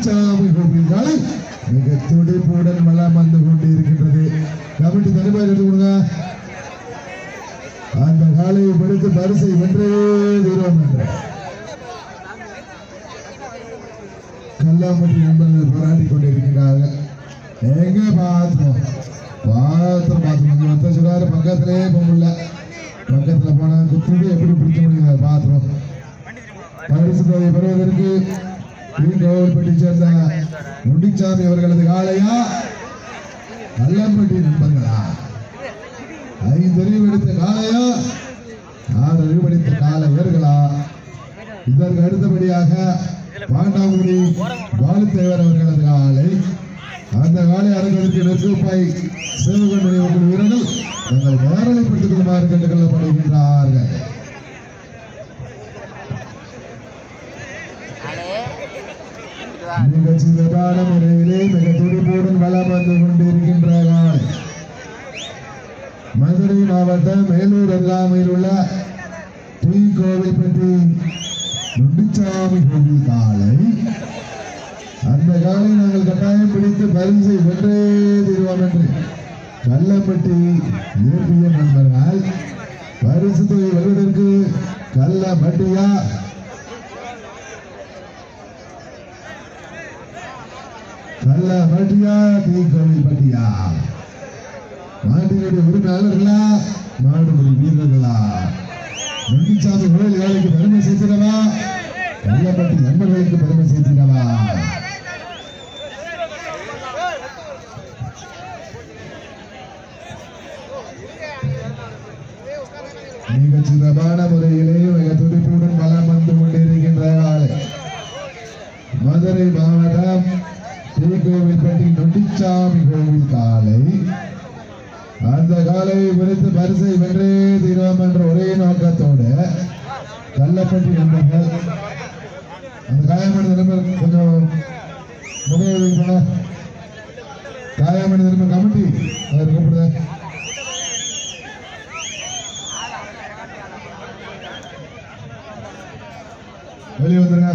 நொண்டிச்சாமி கோவில் காலை மிக துடிப்புடன் வளம் வந்து கொண்டிருக்கின்றது கமிட்டி தலைவர் எடுத்து கொடுங்க அந்த காலையை பிடித்து பரிசை வென்றே தீரோம் என்ற கல்லாம்பட்டி நண்பர்கள் போராடி கொண்டிருக்கிறார்கள் எங்க பார்த்தோம் பார்த்தோம் பார்த்தோம் கொஞ்சம் ஒத்த சொல்றாரு பக்கத்திலே போக முடியல பக்கத்துல போனா குத்துட்டு எப்படி பிடிக்க முடியாது பார்த்தோம் பரிசு தொகை பெறுவதற்கு கோவில்பட்டி சேர்ந்த முடிச்சாமி அவர்களது காளையா கல்லம்பட்டி நண்பர்களா ஐந்து அறிவு எடுத்த காளையா ஆறு அறிவு எடுத்த காளையர்களா இதற்கு அடுத்தபடியாக பாண்டாங்குடி பாலுத்தேவர் அவர்களது காலை அந்த காலை அடங்குவதற்கு நெருப்பாய் சிவகண்மணி உங்கள் வீரர்கள் தங்கள் வாரலைப்படுத்திக் கொள்ளுமாறு கேட்டுக் கொள்ளப்படுகின்றார்கள் மிக சிறப்பான முறையிலே மிக துடிப்புடன் வளம் வந்து கொண்டிருக்கின்ற காலை மதுரை மாவட்டம் மேலூர் அருகாமையில் உள்ள டி கோவில்பட்டி நொண்டிச்சாமி கோவில் காலை அந்த காலை நாங்கள் கட்டாயம் பிடித்து பரிசை வென்றே தீர்வோம் என்று கள்ளப்பட்டி ஏபிய நண்பர்கள் பரிசு தொகை வெல்வதற்கு கள்ளப்பட்டியா கள்ளப்பட்டியா டி கோவில்பட்டியா மாட்டினுடைய உரிமையாளர்களா மாடுபடி வீரர்களா நொண்டிச்சாமி கோயில் வேலைக்கு பெருமை சேர்த்திடவா கள்ளப்பட்டி நண்பர்களுக்கு பெருமை சேர்த்திடவா மிக சிறப்பான முறையிலே மிக துடிப்புடன் வளம் வந்து கொண்டிருக்கின்ற ஆளை மதுரை மாவட்டம் ஸ்ரீகோவில்பட்டி நொண்டிச்சாமி கோவில் காலை அந்த காலையை குறித்து பரிசை வென்றே தீர்வோம் என்ற ஒரே நோக்கத்தோடு கள்ளப்பட்டி நண்பர்கள் அந்த காயமணி நண்பர் கொஞ்சம் முகையை போன காயமணி நண்பர் கமிட்டி அதை கூப்பிடுத வெளியே வந்துருங்க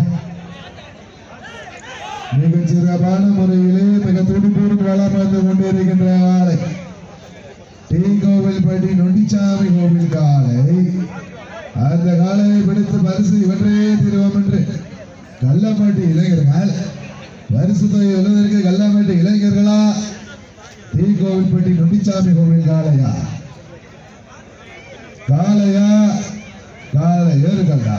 மிக சிறப்பான முறையிலே மிக துடிப்போடு வளம் வந்து கொண்டிருக்கின்ற ஆலை டி கோவில்பட்டி நொண்டிச்சாமி கோவில் காலை அந்த காலையை பிடித்து பரிசு வென்றே தீர்வோம் என்று கள்ளமாட்டி இளைஞர்கள் பரிசு தொகை வெல்வதற்கு கள்ளமாட்டி இளைஞர்களா டி கோவில்பட்டி நொண்டிச்சாமி கோவில் காளையா காளையா காளையர்களா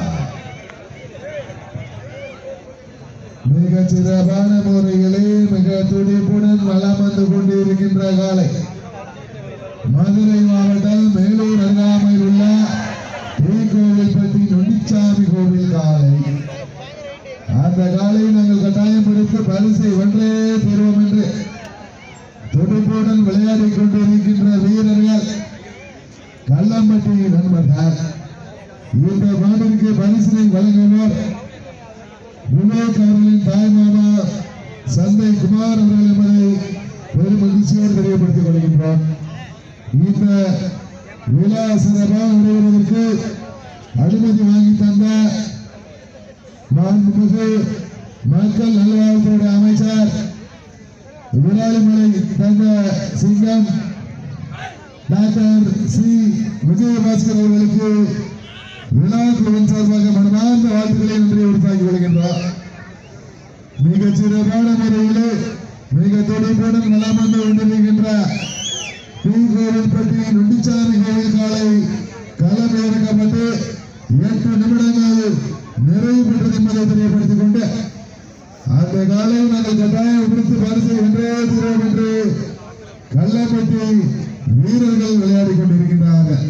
மிக சிறப்பான முறையிலே மிக துடிப்புடன் வளம் வந்து கொண்டிருக்கின்ற காலை மதுரை மாவட்டம் மேலூர் அருகாமையில் உள்ள கோவில்பட்டி நொண்டிச்சாமி கோவில் காலை அந்த காலை நாங்கள் கட்டாயம் பிடித்து பரிசை வென்றே பெறுவோம் என்று துடிப்புடன் விளையாடிக் கொண்டிருக்கின்ற வீரர்கள் கள்ளம்பட்டி நண்பர்கள் இந்த மாநிலக்கு பரிசினை வழங்குவோர் விவேக் அவர்களின் தாய்மாமா சந்தை குமார் அவர்கள் என்பதை பெரும் மகிழ்ச்சியோடு தெரியப்படுத்திக் கொள்கின்றோம் இந்த விழா சிறப்பாக நடைபெறுவதற்கு அனுமதி வாங்கி தந்த மாண்புமிகு மக்கள் நல்வாழ்வுத்துறை அமைச்சர் விராலிமலை தந்த சிங்கம் டாக்டர் சி விஜயபாஸ்கர் அவர்களுக்கு விழா குழுவின் சார்பாக மனமார்ந்த வாழ்த்துக்களை நன்றி உறுத்தாக்கி கொள்கின்றோம் மிக சிறப்பான முறையிலே மிக துடிப்புடன் நலம் வந்து கொண்டிருக்கின்ற கோவில்பட்டி நொண்டிச்சாமி கோவில் காலை களம் இறக்கப்பட்டு எட்டு நிமிடங்கள் நிறைவு பெற்றது என்பதை தெரியப்படுத்திக் கொண்டு அந்த காலை நாங்கள் கட்டாயம் பிடித்து பரிசை வென்றே தீரோம் என்று கள்ளப்பட்டி வீரர்கள் விளையாடிக் கொண்டிருக்கின்றார்கள்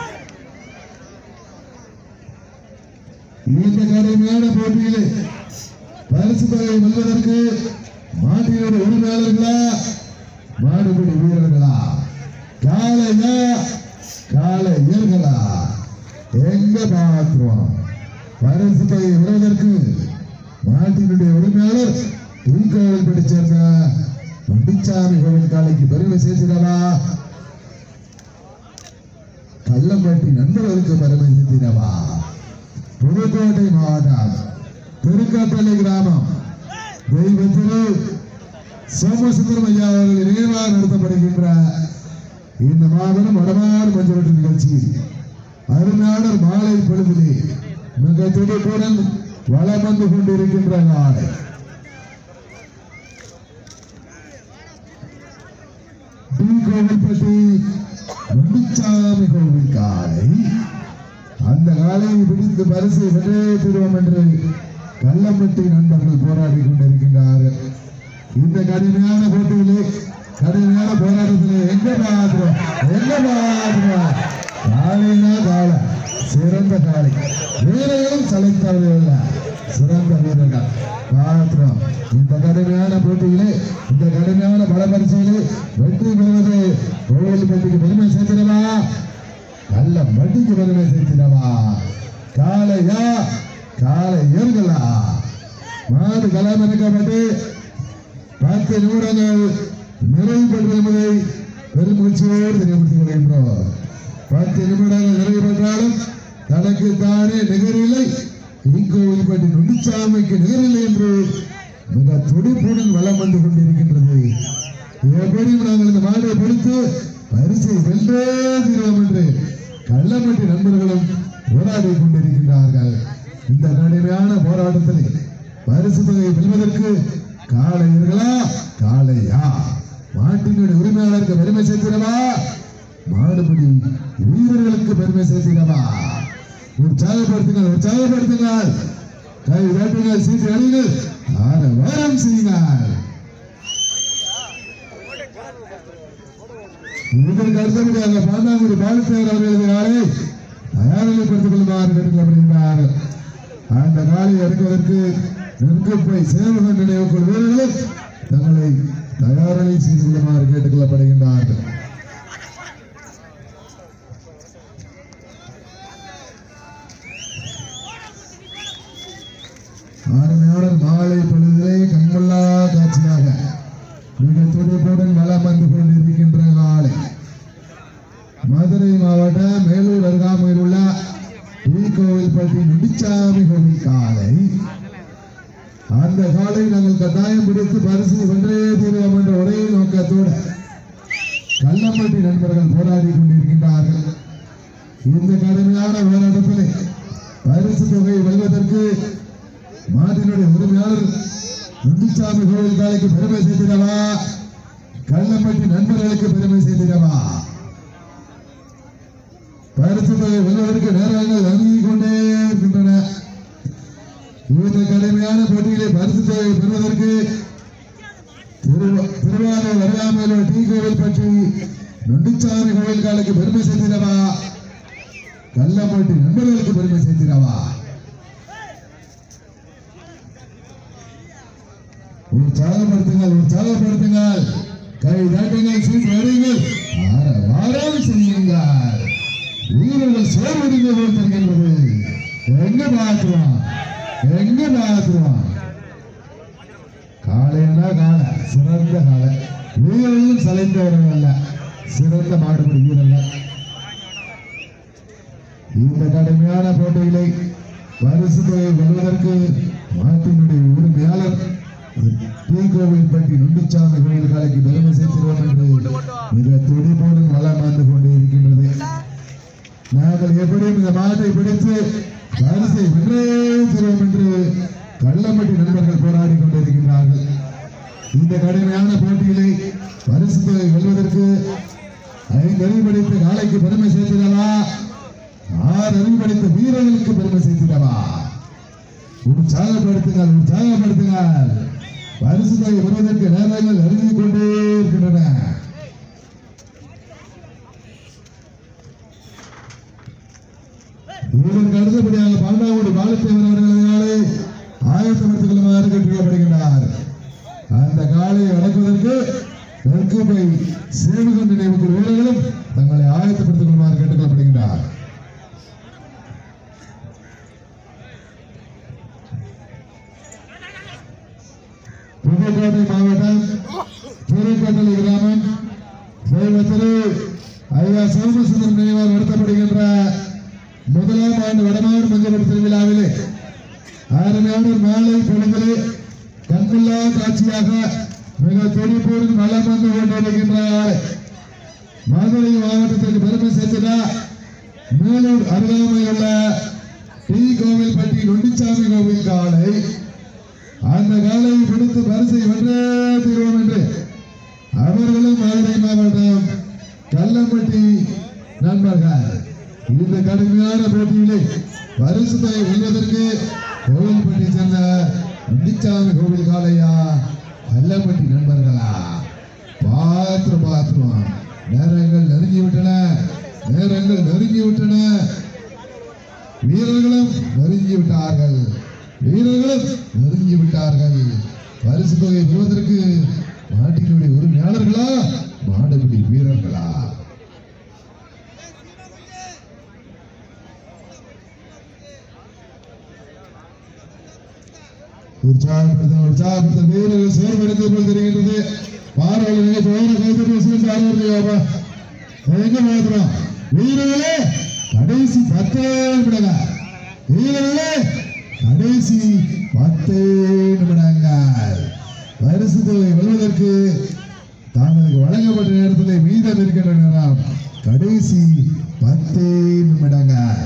இந்த கடுமையான போட்டியிலே பரிசு தொகை வெல்வதற்கு மாட்டினுடைய உரிமையாளர்களா மாடுபிடி வீரர்களா காளையா காளையர்களா எங்க பாத்துருவோம் பரிசு தொகை வெல்வதற்கு மாட்டினுடைய உரிமையாளர் தூக்கோவில்பட்டி சேர்ந்த நொண்டிச்சாமி கோவில் காலைக்கு பெருமை சேர்த்திடவா கள்ளம்பட்டி நண்பர்களுக்கு பெருமை சேர்த்திடவா புதுக்கோட்டை மாவட்டம் திருக்கப்பள்ளி கிராமம் தெய்வத்திரு சோமசுந்தரம் ஐயா அவர்கள் நினைவாக நடத்தப்படுகின்ற இந்த மாபெரும் வடமாறு மஞ்சள் நிகழ்ச்சி அருமையான மாலை பொழுதிலே மிக துடிப்புடன் வளம் வந்து கொண்டிருக்கின்ற நாளை டி கோவில்பட்டி நம்பிச்சாமி கோவில் காலை அந்த காலையை பிடித்து பரிசு வென்றே தருவோம் என்று கள்ளம்பட்டி நண்பர்கள் போராடி கொண்டிருக்கின்றார்கள் இந்த கடுமையான போட்டியிலே கடுமையான போராட்டத்திலே எங்க பாக்குறோம் எங்க பாக்குறோம் காலைனா காலை சிறந்த காலை வீரர்களும் சளைத்தவர்கள் அல்ல சிறந்த வீரர்கள் பாத்திரம் இந்த கடுமையான போட்டியிலே இந்த கடுமையான பலபரிசையிலே வெற்றி பெறுவது கோவில்பட்டிக்கு பெருமை சேர்த்திடவா நல்ல மட்டிக்கு பெருமை சேர்த்திடவா காலையா காலை ஏறுகளா மாடு களம் இறக்கப்பட்டு பத்து நிமிடங்கள் நிறைவு பெற்று என்பதை பெருமூச்சோடு தெரியப்படுத்திக் கொள்கின்றோம் பத்து நிமிடங்கள் நிறைவு பெற்றாலும் தனக்கு தானே நிகரில்லை இங்கோவில்பட்டி நுண்ணிச்சாமிக்கு நிகரில்லை என்று மிக துடிப்புடன் வளம் வந்து கொண்டிருக்கின்றது எப்படியும் நாங்கள் இந்த மாடை பிடித்து பரிசை வென்றே தீர்வோம் என்று கள்ளப்பட்டி நண்பர்களும் போராடி கொண்டிருக்கின்றார்கள் இந்த கடுமையான போராட்டத்தில் பரிசு தொகையை வெல்வதற்கு காளையர்களா காளையா மாட்டினுடைய உரிமையாளருக்கு பெருமை சேர்த்திடவா மாடுபிடி வீரர்களுக்கு பெருமை சேர்த்திடவா உற்சாகப்படுத்துங்கள் உற்சாகப்படுத்துங்கள் கை வேட்டுங்கள் சீட்டு அணிகள் ஆற வாரம் செய்யுங்கள் இதற்கு அடுத்தபடியாக பாண்டாங்குடி பாலத்தேவர் அவர்களது காலை தயாரிப்படுத்திக் கொள்ளுமாறு கேட்டுக்கொள்ளப்படுகின்றார் அந்த காலை எடுப்பதற்கு நெருக்கப்பை சேவகன் நினைவுக்குள் வீரர்கள் தங்களை தயாரிலை செய்து கொள்ளுமாறு கேட்டுக்கொள்ளப்படுகின்றார்கள் ஆறுமையாளர் மாலை பொழுதிலே கண்கொள்ளா காட்சியாக மிக துடிப்புடன் வலம் வந்து கொண்டிருக்கின்ற காலை மதுரை மாவட்டம் மேலூர் அருகாமையில் உள்ள டி கோவில்பட்டி நுடிச்சாமி கோவில் காலை அந்த காலை நாங்கள் கட்டாயம் பிடித்து பரிசு வென்றே தீர்வோம் என்ற ஒரே நோக்கத்தோடு கள்ளம்பட்டி நண்பர்கள் போராடி கொண்டிருக்கின்றார்கள் இந்த கடுமையான போராட்டத்திலே பரிசு தொகையை வெல்வதற்கு மாட்டினுடைய உரிமையாளர் நுண்டிச்சாமி கோவில் காலைக்கு பெருமை சேர்த்திடவா கள்ளம்பட்டி நண்பர்களுக்கு பெருமை சேர்த்திடவா பரிசு தொகை வெல்வதற்கு நேரங்கள் நெருங்கிக் கொண்டே இருக்கின்றன இந்த கடுமையான போட்டியிலே பரிசு தொகை பெறுவதற்கு திருவ- திருவாரூர் அருகாமையில் டி கோவில் பற்றி நொண்டிச்சாமி கோவில் காலைக்கு பெருமை சேர்த்திடவா கள்ளம்பட்டி நண்பர்களுக்கு பெருமை சேர்த்திடவா உற்சாகப்படுத்துங்கள் உற்சாகப்படுத்துங்கள் கை தட்டுங்கள் சீட் வருங்கள் ஆற வாரம் செய்யுங்கள் வீரர்கள் சோர்வடிந்து போட்டிருக்கின்றது எங்க பார்க்கிறோம் எங்க பார்க்கிறோம் காளைனா காளை சிறந்த காளை வீரர்களும் சலைந்தவர்கள் அல்ல சிறந்த மாடுபிடி வீரர்கள் இந்த கடுமையான போட்டிகளை பரிசு தொகை வெல்வதற்கு மாட்டினுடைய உரிமையாளர் டி கோவில்பட்டி நுண்டிச்சாமி கோயில் காலைக்கு பெருமை சேர்த்திருவோம் என்று மிக துடிப்புடன் வளம் வந்து கொண்டு இருக்கின்றது நாங்கள் எப்படியும் இந்த மாட்டை பிடித்து பரிசை வென்றே தருவோம் என்று கள்ளம்பட்டி நண்பர்கள் போராடி கொண்டிருக்கின்றார்கள் இந்த கடுமையான போட்டியிலே பரிசு தொகை வெல்வதற்கு ஐந்து அறிவு படித்த காலைக்கு பெருமை சேர்த்திடவா ஆறு அறிவு படித்த வீரர்களுக்கு பெருமை சேர்த்திடவா உற்சாகப்படுத்துங்கள் உற்சாகப்படுத்துங்கள் பரிசு தொகை பெறுவதற்கு நேரங்கள் நெருங்கிக் கொண்டே இருக்கின்றன இதற்கு அடுத்தபடியாக பாண்டாங்குடி பாலத்தேவர் அவர்களாலே ஆயத்தப்படுத்திக் கொள்ளுமாறு கேட்டுக்கொள்ளப்படுகின்றார் அந்த காலையை அடக்குவதற்கு நெருக்கப்பை சேவகன் நினைவுக்குள் வீரர்களும் தங்களை ஆயத்தப்படுத்திக் கொள்ளுமாறு கேட்டுக்கொள்ளப்படுகின்றார் புதுக்கோட்டை மாவட்டம் திருக்கட்டளை கிராமம் சைவத்திரு ஐயா சோமசுந்தரம் நினைவால் நடத்தப்படுகின்ற முதலாம் ஆண்டு வடமாறு மஞ்சள் திருவிழாவிலே அருமையான மாலை பொழுதிலே கண்கொள்ளா காட்சியாக மிக துடிப்போடு மலம் வந்து கொண்டிருக்கின்றார் மதுரை மாவட்டத்திற்கு பெருமை சேர்த்ததா மேலூர் அருகாமையுள்ள டி கோவில்பட்டி நொண்டிச்சாமி கோவில் காலை அந்த காலையை பிடித்து பரிசை வென்றே தீர்வோம் என்று அவர்களும் மதுரை மாவட்டம் கல்லம்பட்டி நண்பர்கள் இந்த கடுமையான போட்டியிலே பரிசு தொகை வெல்வதற்கு கோவில்பட்டி சேர்ந்த நொண்டிச்சாமி கோவில் காலையா கல்லம்பட்டி நண்பர்களா பாத்திரம் பாத்திரம் நேரங்கள் நெருங்கி விட்டன நேரங்கள் நெருங்கி விட்டன வீரர்களும் நெருங்கி விட்டார்கள் வீரர்களும் நெருங்கி விட்டார்கள் பரிசு தொகை பெறுவதற்கு நாட்டினுடைய உரிமையாளர்களா மாடுபிடி வீரர்களா உற்சாகப்படுத்த உற்சாகப்படுத்த வீரர்கள் சோர்வடைந்து போல் தெரிகின்றது பார்வையாளர்கள் சோறு கைத்தறி சிறந்த ஆர்வம் எங்க மாத்திரம் வீரர்களே கடைசி பத்தே நிமிடங்க வீரர்களே கடைசி பத்தே நிமிடங்கள் பரிசு தொகை வெல்வதற்கு தாங்களுக்கு வழங்கப்பட்ட நேரத்தில் மீதம் இருக்கின்ற நேரம் கடைசி பத்தே நிமிடங்கள்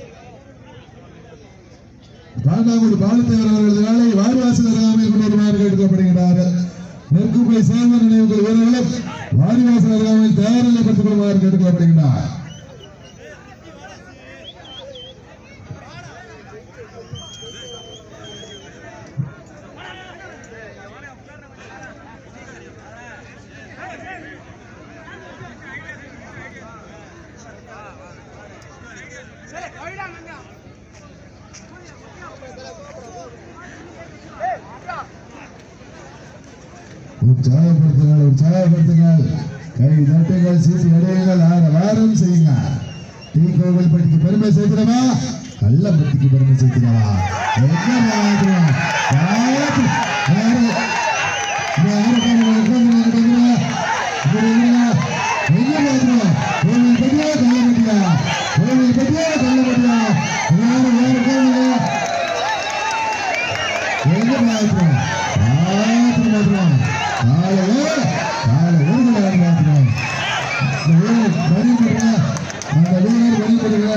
பாண்டாங்குடி பாலத்தேவர் அவர்களது வேலை வாரிவாசல் அருகாமையில் கொண்டு வருமாறு கேட்கப்படுகிறார்கள் நெற்குப்பை சேர்ந்த நினைவுகள் வீரர்களும் வாரிவாசல் அருகாமையில் தயாரிலைப்படுத்திக் கொள்ளுமாறு கேட்கப்படுகின்றார் உற்சாகப்படுத்துங்கள் உற்சாகப்படுத்துங்கள் கை தட்டுங்கள் சீட்டு அடையுங்கள் ஆற வாரம் செய்யுங்க டீ கோவில் பட்டிக்கு பெருமை சேர்க்கிறவா கள்ளம்பட்டிக்கு பெருமை சேர்க்கிறவா என்ன மாத்திரம் யாரு யாரு இந்த யாரு பாருங்க, உட்கார்ந்து பாருங்க. இங்க இருங்க. எங்க மாத்திரம் கோவில் பட்டியா கள்ளம்பட்டியா கோவில் பட்டியா கள்ளம்பட்டியா யாரு யாரு உட்காருங்க எங்க மாத்திரம் மாத்திரம் மாத்திரம் காலையே காலை ஊர்கள் மாத்திரம் இந்த வீரர் வரி போடுங்க அந்த வீரர் வரி போடுங்க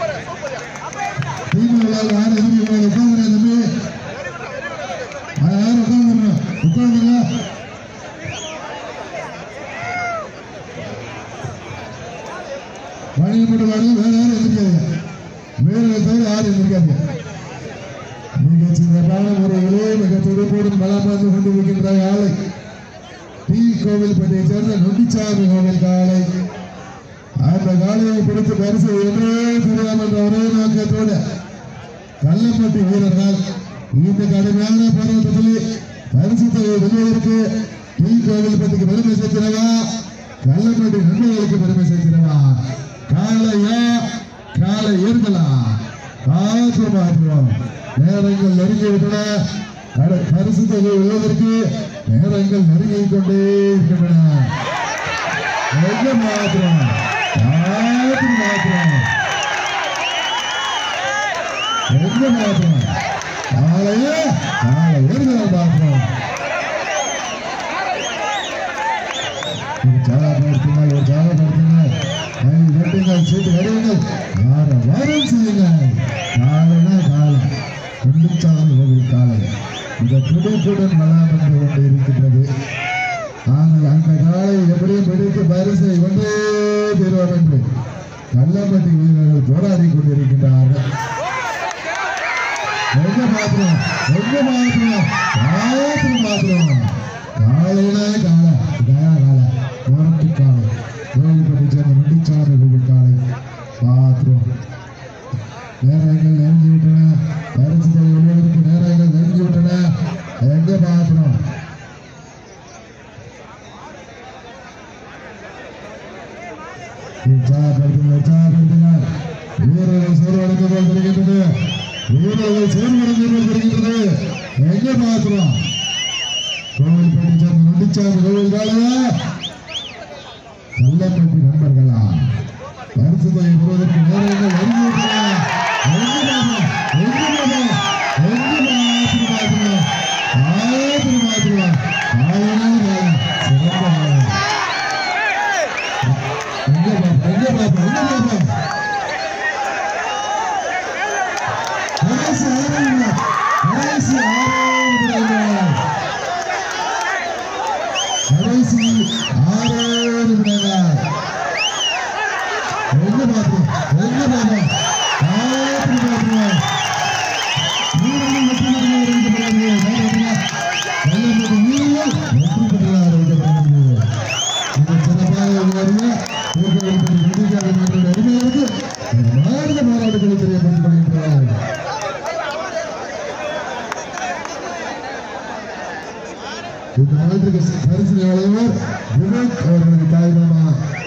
திமுக யாரும் எதிர்ப்பு உட்காந்துங்க தம்பி யாரும் உட்காந்துங்க உட்காந்துங்க வழி போட்டு வாங்க வேற யாரும் எதிர்க்காது வீரர்கள் தவிர யாரும் எதிர்க்காது மிகச் சிறப்பான முறையிலே மிக துடிப்போடும் பலம் வந்து கொண்டிருக்கின்ற ஆலை டி கோவில்பட்டியை சேர்ந்த நொண்டிச்சாமி கோவில் காலை அந்த காலையை பிடித்து பரிசு என்றே தெரியாம என்ற ஒரே நோக்கத்தோடு கள்ளப்பட்டி வீரர்கள் இந்த கடுமையான போராட்டத்திலே பரிசு தொகையை வெல்வதற்கு டி கோவில்பட்டிக்கு பெருமை சேர்க்கிறவா கள்ளப்பட்டி நண்பர்களுக்கு பெருமை சேர்க்கிறவா காலையா காலை ஏற்கலா காற்று மாற்றுவோம் நேரங்கள் நெருங்கி விட்டன கட- பரிசு தொகை வெல்வதற்கு நேரங்கள் நெருங்கிக் கொண்டே இருக்கின்றன எங்க மாத்திரம் காற்று மாத்திரம் எங்க மாத்திரம் காலையே காலை ஏறுதல் மாத்திரம் உற்சாகப்படுத்துங்கள் உற்சாகப்படுத்துங்கள் கை வெட்டுங்கள் சீட்டு அடியுங்கள் ஆற வாரம் செய்யுங்கள் காலைனா காலம் குண்டுச்சாமி கோவில் காலை மிக துடிப்புடன் வளம் வந்து கொண்டு இருக்கின்றது ஆனால் அந்த காலை எப்படியும் பிடித்து பரிசை கொண்டே தீர்வோம் என்று கள்ளம்பட்டி வீரர்கள் போராடி கொண்டிருக்கின்றார்கள் எங்க மாத்திரம் எங்க மாத்திரம் மாத்திரம் மாத்திரம் காலையில காலை கயா காலை போராட்டி காலை கோவில்பட்டி சேர்ந்த நொண்டிச்சாமி கோவில் காலை பாத்திரம் நேரங்கள் நெருங்கி விட்டன பரிசு தொகை வெல்வதற்கு நேரங்கள் நெருங்கி விட்டன எங்க பாத்திரம் உற்சாகப்படுத்துங்கள் உற்சாகப்படுத்துங்கள் வீரர்கள் சோர்வடைந்து போல் தெரிகின்றது வீரர்கள் சோர்வடைந்து போல் தெரிகின்றது எங்க பாத்திரம் கோவில்பட்டி சேர்ந்த நொண்டிச்சாமி கோவில் காலையா கள்ளப்பட்டி நண்பர்களா பரிசு தொகை பெறுவதற்கு நேரங்கள் நெருங்கிவிட்டன எங்கு பாத்திரம் எங்கு பாத்திரம் எங்கு பாத்திரம் பாத்திரம் கடைசி ஆறு நிமிடங்கள் எங்க பாப்போம் எங்க பாப்போம் ஆறு பாப்போம் வீரர்கள் வெற்றி பெறுவது அறிவிக்கப்படுகிறது. நல்ல வெற்றி வீரர்கள் வெற்றி பெறுவது அறிவிக்கப்படுகிறது. மிக சிறப்பாக விளையாடிய போக்குவரத்து நெடுஞ்சாலை நாட்டின் உரிமையாளருக்கு மாநில பாராட்டுகளை தெரியப்படுத்திக் கொள்கின்றனர் இந்த மாதத்துக்கு பரிசு வழங்குவர் விவேக் அவர்களுக்கு தாய் மாமா